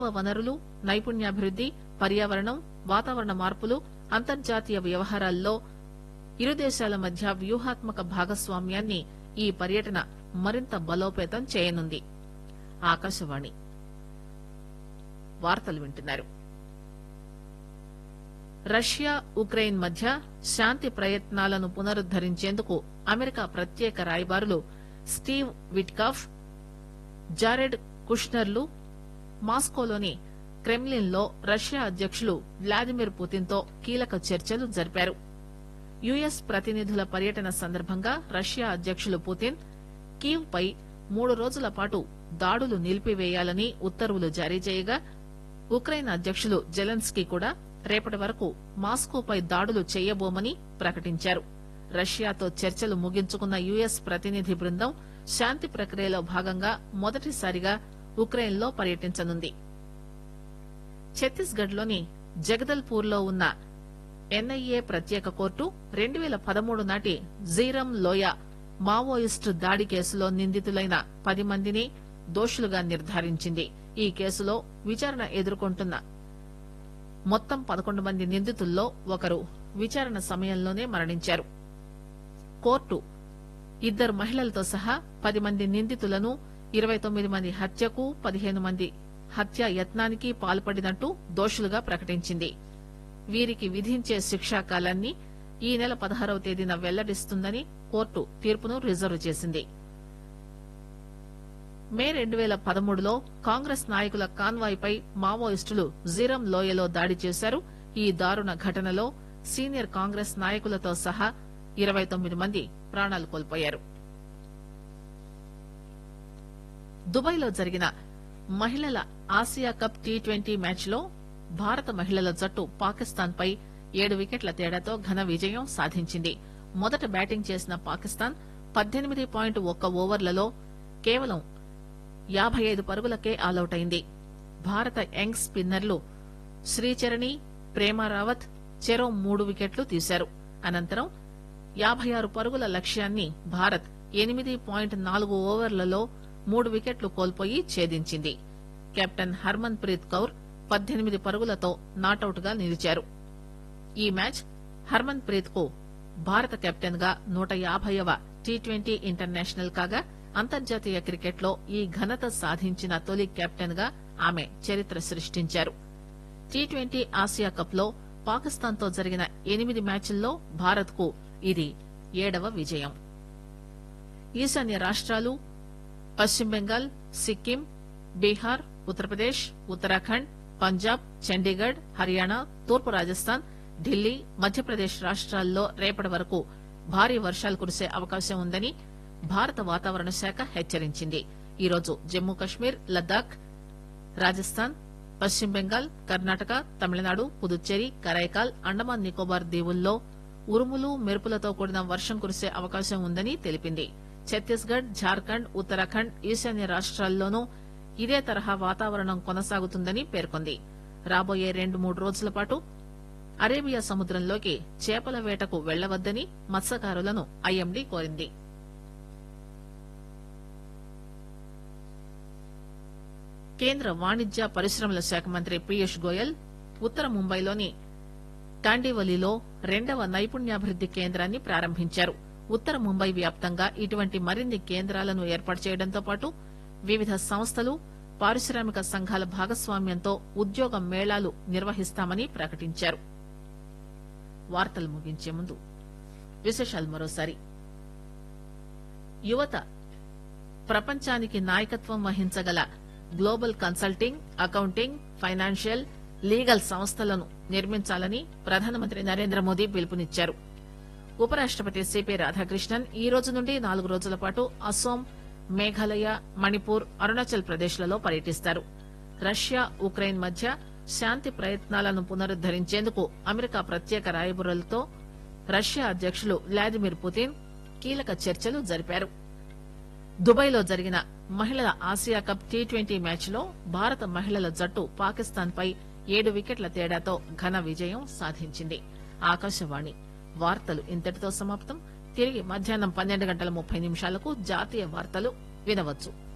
మానవ వనరులు నైపుణ్యాభివృద్ది పర్యావరణం వాతావరణ మార్పులు అంతర్జాతీయ వ్యవహారాల్లో ఇరు దేశాల మధ్య వ్యూహాత్మక భాగస్వామ్యాన్ని ఈ పర్యటన మరింత బలోపేతం చేయనుంది ఆకాశవాణి వార్తలు వింటున్నారు రష్యా ఉక్రెయిన్ మధ్య శాంతి ప్రయత్నాలను పునరుద్దరించేందుకు అమెరికా ప్రత్యేక రాయబారులు స్టీవ్ విట్కాఫ్ జారెడ్ కుష్నర్లు మాస్కోలోని క్రెమ్లిన్ లో రష్యా అధ్యకులు వ్లాదిమిర్ పుతిన్ తో కీలక చర్చలు జరిపారు యుఎస్ ప్రతినిధుల పర్యటన సందర్భంగా రష్యా అధ్యకులు పుతిన్ కీవ్ పై మూడు రోజుల పాటు దాడులు నిలిపివేయాలని ఉత్తర్వులు జారీ చేయగా ఉక్రెయిన్ అధ్యకులు జెలెన్స్కీ కూడా రేపటి వరకు మాస్కోపై దాడులు చేయబోమని ప్రకటించారు రష్యాతో చర్చలు ముగించుకున్న యుఎస్ ప్రతినిధి బృందం శాంతి ప్రక్రియలో భాగంగా మొదటిసారిగా ఉక్రెయిన్ లో పర్యటించనుంది ఛత్తీస్గఢ్ లోని జగదల్పూర్ లో ఉన్న ఎన్ఐఏ ప్రత్యేక కోర్టు రెండు పేల పదమూడు నాటి జీరం లోయ మావోయిస్టు దాడి కేసులో నిందితులైన పది మందిని దోషులుగా నిర్ధారించింది ఈ కేసులో విచారణ ఎదుర్కొంటున్న మొత్తం పదకొండు మంది నిందితుల్లో ఒకరు విచారణ సమయంలోనే మరణించారు కోర్టు ఇద్దరు మహిళలతో సహా పది మంది నిందితులను ఇరవై తొమ్మిది మంది హత్యకు పదిహేను మంది హత్య యత్నానికి పాల్పడినట్టు దోషులుగా ప్రకటించింది వీరికి విధించే శిక్షా కాలాన్ని ఈ నెల పదహారవ తేదీన వెల్లడిస్తుందని కోర్టు తీర్పును రిజర్వ్ చేసింది మే రెండు పేల పదమూడులో కాంగ్రెస్ నాయకుల కాన్వాయ్ పై మావోయిస్టులు జీరం లోయలో దాడి చేశారు ఈ దారుణ ఘటనలో సీనియర్ కాంగ్రెస్ నాయకులతో సహా ఇరవై తొమ్మిది మంది ప్రాణాలు కోల్పోయారు దుబాయ్ లో జరిగిన మహిళల Asia cup T twenty match లో భారత మహిళల జట్టు పాకిస్తాన్ పై ఏడు వికెట్ల తేడాతో ఘన విజయం సాధించింది మొదట బ్యాటింగ్ చేసిన పాకిస్తాన్ పద్దెనిమిది పాయింట్ ఒక్క ఓవర్లలో కేవలం యాబై ఐదు పరుగులకే ఆలౌట్ అయింది భారత యంగ్ స్పిన్నర్లు శ్రీచరణి ప్రేమ రావత్ చెరో మూడు వికెట్లు తీశారు అనంతరం యాబై ఆరు పరుగుల లక్ష్యాన్ని భారత్ ఎనిమిది పాయింట్ నాలుగు ఓవర్లలో మూడు వికెట్లు కోల్పోయి ఛేదించింది కెప్టెన్ హర్మన్ ప్రీత్ కౌర్ పద్దెనిమిది పరుగులతో నాటౌట్ గా నిలిచారు ఈ మ్యాచ్ హర్మన్ ప్రీత్ కు భారత కెప్టెన్ గా నూట యాభైవ టీ ట్వంటీ ఇంటర్నేషనల్ కాగా అంతర్జాతీయ క్రికెట్ లో ఈ ఘనత సాధించిన తొలి కెప్టెన్ గా ఆమె చరిత్ర సృష్టించారు టీ ట్వంటీ ఆసియా కప్ లో పాకిస్తాన్ తో జరిగిన ఎనిమిది మ్యాచ్ల్లో భారత్ కు ఇది ఏడవ విజయం ఈశాన్య రాష్ట్రాలు పశ్చిమ బెంగాల్ సిక్కిం బీహార్ ఉత్తరప్రదేశ్ ఉత్తరాఖండ్ పంజాబ్ చండీగఢ్ హర్యానా తూర్పు రాజస్థాన్ ఢిల్లీ మధ్యప్రదేశ్ రాష్ట్రాల్లో రేపటి వరకు భారీ వర్షాలు కురిసే అవకాశం ఉందని భారత వాతావరణ శాఖ హెచ్చరించింది ఈరోజు జమ్మూ కశ్మీర్ లద్దాఖ్ రాజస్థాన్ పశ్చిమ బెంగాల్ కర్ణాటక తమిళనాడు పుదుచ్చేరి కరైకాల్ అండమాన్ నికోబార్ దీవుల్లో ఉరుములు మెరుపులతో కూడిన వర్షం కురిసే అవకాశం ఉందని తెలిపింది ఛత్తీస్గఢ్ జార్ఖండ్ ఉత్తరాఖండ్ ఈశాన్య రాష్ట్రాల్లోనూ ఇదే తరహా వాతావరణం కొనసాగుతుందని పేర్కొంది రాబోయే రెండు మూడు రోజుల పాటు అరేబియా సముద్రంలోకి చేపల వేటకు వెళ్లవద్దని మత్స్యకారులను ఐఎండీ కోరింది కేంద్ర వాణిజ్య పరిశ్రమల శాఖ మంత్రి పీయూష్ గోయల్ ఉత్తర ముంబైలోని టాండివలిలో రెండవ నైపుణ్యాభివృద్ది కేంద్రాన్ని ప్రారంభించారు ఉత్తర ముంబై వ్యాప్తంగా ఇటువంటి మరిన్ని కేంద్రాలను ఏర్పాటు చేయడంతో పాటు వివిధ సంస్థలు పారిశ్రామిక సంఘాల భాగస్వామ్యంతో ఉద్యోగ మేళాలు నిర్వహిస్తామని ప్రకటించారు వార్తలు ముగించే ముందు విశేషాలు మరోసారి యువత ప్రపంచానికి నాయకత్వం వహించగల global consulting accounting financial legal సంస్థలను నిర్మించాలని ప్రధానమంత్రి నరేంద్ర మోదీ పిలుపునిచ్చారు ఉపరాష్టపతి సిపి రాధాకృష్ణన్ ఈ రోజు నుండి నాలుగు రోజుల పాటు అస్సోం మేఘాలయ మణిపూర్ అరుణాచల్ ప్రదేశ్ లలో పర్యటిస్తారు రష్యా ఉక్రెయిన్ మధ్య శాంతి ప్రయత్నాలను పునరుద్దరించేందుకు అమెరికా ప్రత్యేక రాయబురులతో రష్యా అధ్యకులు వ్లాదిమిర్ పుతిన్ కీలక చర్చలు జరిపారు దుబాయ్ లో జరిగిన మహిళల Asia cup T twenty match లో భారత మహిళల జట్టు పాకిస్తాన్ పై ఏడు వికెట్ల తేడాతో ఘన విజయం సాధించింది ఆకాశవాణి వార్తలు ఇంతటితో సమాప్తం తిరిగి మధ్యాహ్నం పన్నెండు గంటల ముప్పై నిమిషాలకు జాతీయ వార్తలు వినవచ్చు